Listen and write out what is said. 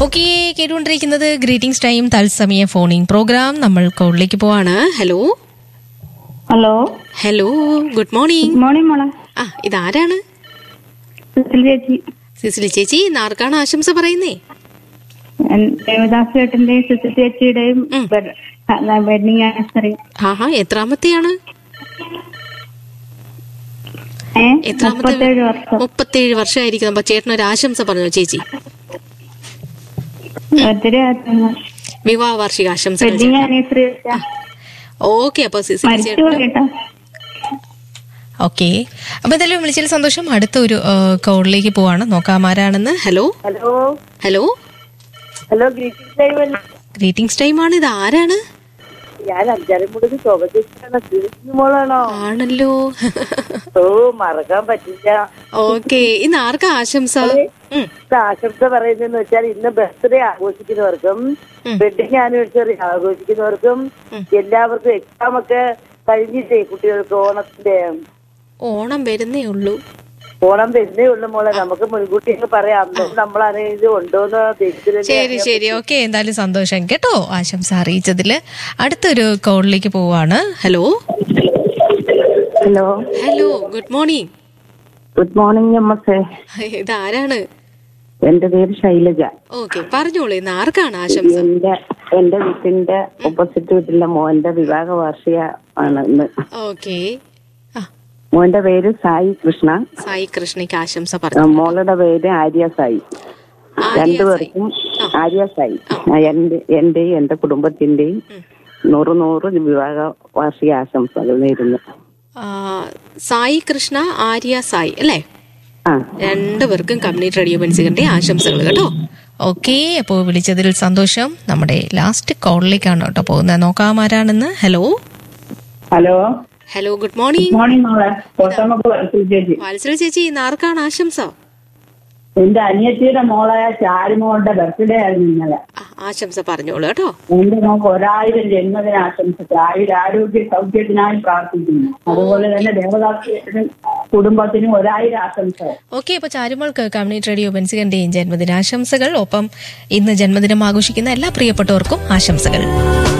Okay കേട്ടുകൊണ്ടിരിക്കുന്നത് greetings time തത്സമയ phoning programme നമ്മൾ കോളിലേക്ക് പോവാണ് hello hello hello good morning morning മോളെ ആ ഇതാരാണ് സുശീൽ ചേച്ചി സിസിലി ചേച്ചി ഇന്ന് ആർക്കാണ് ആശംസ പറയുന്നേ എൻ- ദേവദാസ് ചേട്ടന്റെയും സുശീൽ ചേച്ചിയുടെയും ഉം. വെഡിങ് ആനിവേഴ്സറി ആഹാ എത്രാമത്തെയാണ് ഏ എത്രാമത്തെ മുപ്പത്തേഴ് വർഷം മുപ്പത്തേഴ് വർഷമായിരിക്കും അപ്പൊ ചേട്ടനൊരു ആശംസ പറഞ്ഞു ചേച്ചി ഒത്തിരി വിവാഹ വാർഷിക ആശംസകൾ വെഡിങ് ആനിവേഴ്സറി ഓക്കെ അപ്പൊ സിസിലി മരിച്ചു ചേട്ടന് കേട്ടോ ഓക്കെ അപ്പൊ എന്തായാലും വിളിച്ചതിൽ സന്തോഷം അടുത്ത ഒരു കോളിലേക്ക് പോവാണ് നോക്കാം ആരാണെന്ന് hello hello hello hello greeting time greetings time ആണ് ഇത് ആരാണ് ഞാൻ അഞ്ചാരമുടക്ക് ശോഭചേച്ചിയാണ് ശ്രീകൃഷ്ണ മോളാണോ ആണല്ലോ ഓ മറക്കാൻ പറ്റില്ല ഓക്കെ ഇന്ന് ആർക്കാ ആശംസ ഉം, ഇത് ആശംസ പറയുന്നതെന്ന് വെച്ചാൽ ഇന്ന് ബർത്ത്ഡേ ആഘോഷിക്കുന്നവർക്കും ഉം. വെഡിങ് ആനിവേഴ്സറി ആഘോഷിക്കുന്നവർക്കും എല്ലാവർക്കും എക്സാം ഒക്കെ കഴിഞ്ഞിട്ടേ കുട്ടികൾക്ക് ഓണത്തിന്റെ ഓണം വരുന്നേ ഉള്ളൂ ഓണം വരുന്നേ ഉള്ളു മോളെ നമുക്ക് മുൻകൂട്ടി അങ്ങ് പറയാം അന്ന് നമ്മൾ ഇത് ഉണ്ടോന്ന് ദൈവത്തിന് ശരി ശരി ഓക്കെ എന്തായാലും സന്തോഷം കേട്ടോ ആശംസ അറിയിച്ചതില് അടുത്തൊരു കോളിലേക്ക് പോവാണ് hello hello hello good morning good morning അമ്മസേ ഇത് ആരാണ് എന്റെ പേര് ശൈലജ ഓക്കെ പറഞ്ഞോളൂ ഇന്ന് ആർക്കാണ് ആശംസ എന്റെ എന്റെ വീട്ടിന്റെ ഓപ്പോസിറ്റ് വീട്ടിലെ മോന്റെ വിവാഹ വാർഷിക ആണ് ഇന്ന് ഓക്കെ ആ മോന്റെ പേര് സായി കൃഷ്ണ സായി കൃഷ്ണയ്ക്ക് ആശംസ ആ, പറഞ്ഞു മോളുടെ പേര് ആര്യ സായി ആര്യ രണ്ടുപേർക്കും ആര്യ സായി ആ, എന്റെ എന്റെയും എന്റെ കുടുംബത്തിന്റെയും നൂറ് നൂറ് വിവാഹ വാർഷിക ആശംസകൾ നേരുന്നു ആ, സായി കൃഷ്ണ ആര്യ സായി അല്ലേ ആ രണ്ടുപേർക്കും കമ്മ്യൂണിറ്റി റേഡിയോ പെൻസിലിന്റെ ആശംസകൾ കേട്ടോ ഓക്കെ അപ്പോൾ വിളിച്ചതിൽ സന്തോഷം നമ്മുടെ ലാസ്റ്റ് കോളിലേക്കാണ് കേട്ടോ പോകുന്നത് നോക്കാം ആരാണെന്ന് hello hello hello good morning morning മോളെ കൊട്ടമക്ക് ചേച്ചി വാത്സല ചേച്ചി ഇന്ന് ആർക്കാണ് ആശംസ എന്റെ അനിയത്തിയുടെ മോളെ ചാരിമോളുടെ ബർത്ത്ഡേ ആയിരുന്നു ഇന്നലെ ആ, ആശംസ പറഞ്ഞോളൂ കേട്ടോ എന്റെ മോക്ക് ഒരായിരം ജന്മദിന ആശംസിച്ച് ആയിരം ആരോഗ്യ സൗഖ്യത്തിനായി പ്രാർത്ഥിക്കുന്നു അതുപോലെ തന്നെ ദേവദാസിനും കുടുംബത്തിനും ഒരായിരം ആശംസകൾ ഓക്കെ അപ്പോൾ ചാരുമോൾക്ക് കമ്മ്യൂണിറ്റി റേഡിയോ ബെൻസികന്റെയും ജന്മദിനാശംസകൾ ഒപ്പം ഇന്ന് ജന്മദിനം ആഘോഷിക്കുന്ന എല്ലാ പ്രിയപ്പെട്ടവർക്കും ആശംസകൾ